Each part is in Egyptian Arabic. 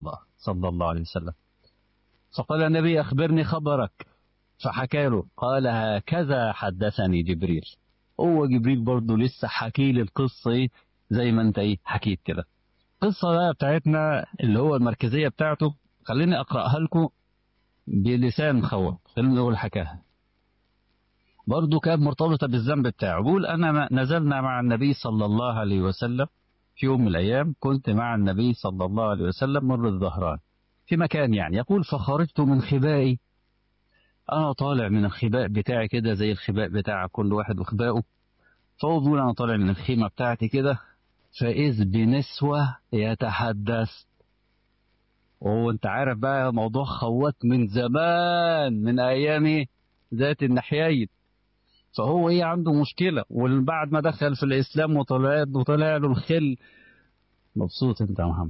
الله صلى الله عليه وسلم فقال النبي أخبرني خبرك فحكى له قال هكذا حدثني جبريل هو جبريل برضه لسه حكي لي القصة إيه زي ما أنت إيه حكيت كده القصة بقى بتاعتنا اللي هو المركزية بتاعته خليني أقرأها لكم بلسان خوات خلينا نقول حكاها برضه كانت مرتبطة بالذنب بتاعه بيقول أنا نزلنا مع النبي صلى الله عليه وسلم في يوم من الأيام كنت مع النبي صلى الله عليه وسلم مر الظهران في مكان يعني يقول فخرجت من خبائي أنا طالع من الخباء بتاعي كده زي الخباء بتاع كل واحد وخبائه فهو بيقول أنا طالع من الخيمة بتاعتي كده فإذ بنسوة يتحدث وهو أنت عارف بقى موضوع خوات من زمان من أيام ذات النحيين فهو ايه عنده مشكلة وبعد ما دخل في الإسلام وطلع وطلع له الخل مبسوط أنت يا محمد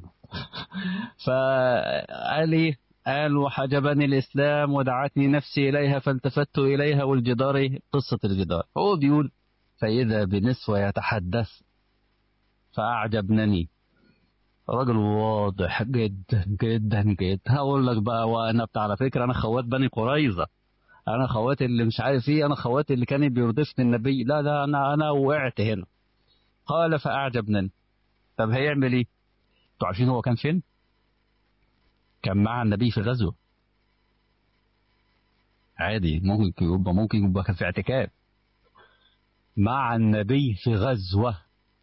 فقال ايه قال وحجبني الإسلام ودعتني نفسي إليها فالتفت إليها والجدار قصة الجدار هو بيقول فإذا بنسوة يتحدث فأعجبنني راجل واضح جدا جدا جدا هقول لك بقى وانا على فكره انا خوات بني قريظه انا خواتي اللي مش عارف ايه انا خواتي اللي كان بيردفني النبي لا لا انا انا وقعت هنا قال فاعجبني طب هيعمل ايه انتوا عارفين هو كان فين كان مع النبي في غزوه عادي ممكن يبقى ممكن يبقى كان في اعتكاف مع النبي في غزوه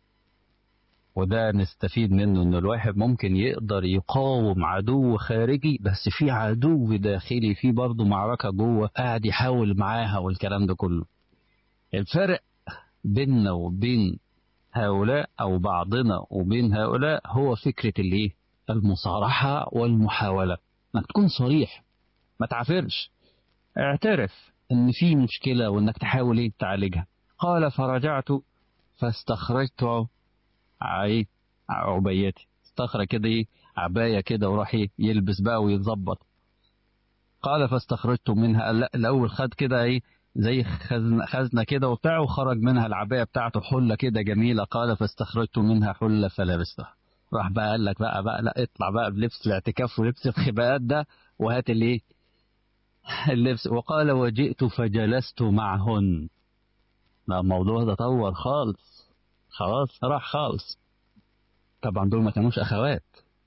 وده نستفيد منه ان الواحد ممكن يقدر يقاوم عدو خارجي بس في عدو داخلي في برضه معركة جوه قاعد يحاول معاها والكلام ده كله الفرق بيننا وبين هؤلاء او بعضنا وبين هؤلاء هو فكرة الايه المصارحة والمحاولة انك تكون صريح ما تعافرش اعترف ان في مشكلة وانك تحاول ايه تعالجها قال فرجعت فاستخرجت ايه عبيتي استخرج كده ايه عبايه كده وراح ايه يلبس بقى ويتظبط قال فاستخرجت منها لا الاول خد كده ايه زي خزنه خزنه كده وبتاع وخرج منها العبايه بتاعته حله كده جميله قال فاستخرجت منها حله فلبستها راح بقى قال لك بقى بقى لا اطلع بقى بلبس الاعتكاف ولبس الخباءات ده وهات الايه اللبس وقال وجئت فجلست معهن لا الموضوع ده طول خالص خلاص راح خالص طبعا دول ما كانوش اخوات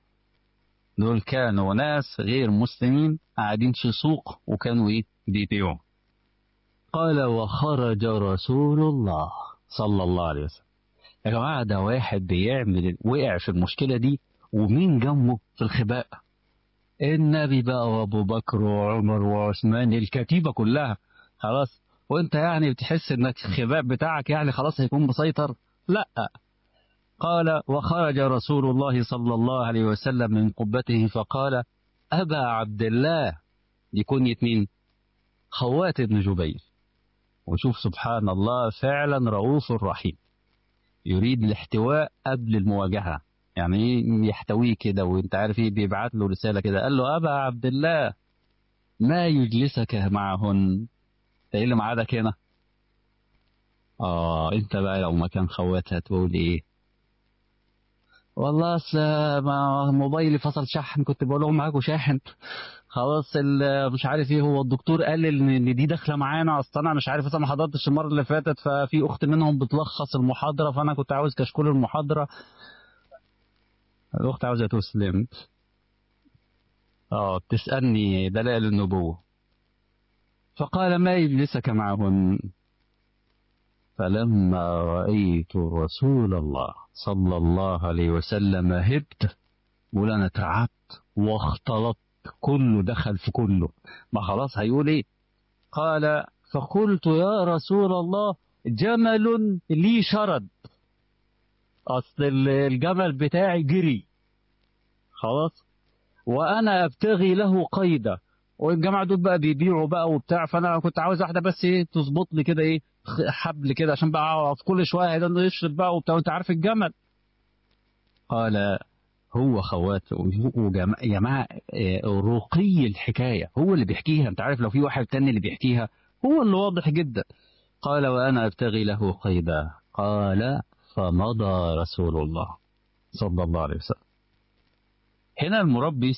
دول كانوا ناس غير مسلمين قاعدين في سوق وكانوا ايه بيبيعوا قال وخرج رسول الله صلى الله عليه وسلم يا جماعه ده واحد بيعمل وقع في المشكله دي ومين جنبه في الخباء النبي بقى وابو بكر وعمر وعثمان الكتيبه كلها خلاص وانت يعني بتحس انك الخباء بتاعك يعني خلاص هيكون مسيطر لا قال وخرج رسول الله صلى الله عليه وسلم من قبته فقال أبا عبد الله دي كنية مين خوات بن جبير وشوف سبحان الله فعلا رؤوف رحيم يريد الاحتواء قبل المواجهة يعني يحتويه كده وانت عارف ايه بيبعت له رسالة كده قال له أبا عبد الله ما يجلسك معهن ايه اللي معادك هنا اه انت بقى لو مكان خواتها تقول ايه والله اصل ما موبايلي فصل شحن كنت بقول لهم معاكم شاحن خلاص مش عارف ايه هو الدكتور قال ان دي داخله معانا اصل انا مش عارف اصل ما حضرتش المره اللي فاتت ففي اخت منهم بتلخص المحاضره فانا كنت عاوز كشكول المحاضره الاخت عاوزه تسلم اه بتسالني دلائل النبوه فقال ما يجلسك معهن فلما رأيت رسول الله صلى الله عليه وسلم هبت بقول أنا تعبت واختلطت كله دخل في كله ما خلاص هيقول إيه قال فقلت يا رسول الله جمل لي شرد أصل الجمل بتاعي جري خلاص وأنا أبتغي له قيدة والجماعة دول بقى بيبيعوا بقى وبتاع فأنا كنت عاوز واحدة بس إيه تظبط لي كده إيه حبل كده عشان بقى في كل شويه هيدا يشرب بقى وبتاع وانت عارف الجمل قال هو خوات يا جماعه رقي الحكايه هو اللي بيحكيها انت عارف لو في واحد تاني اللي بيحكيها هو اللي واضح جدا قال وانا ابتغي له قيدا قال فمضى رسول الله صلى الله عليه وسلم هنا المربي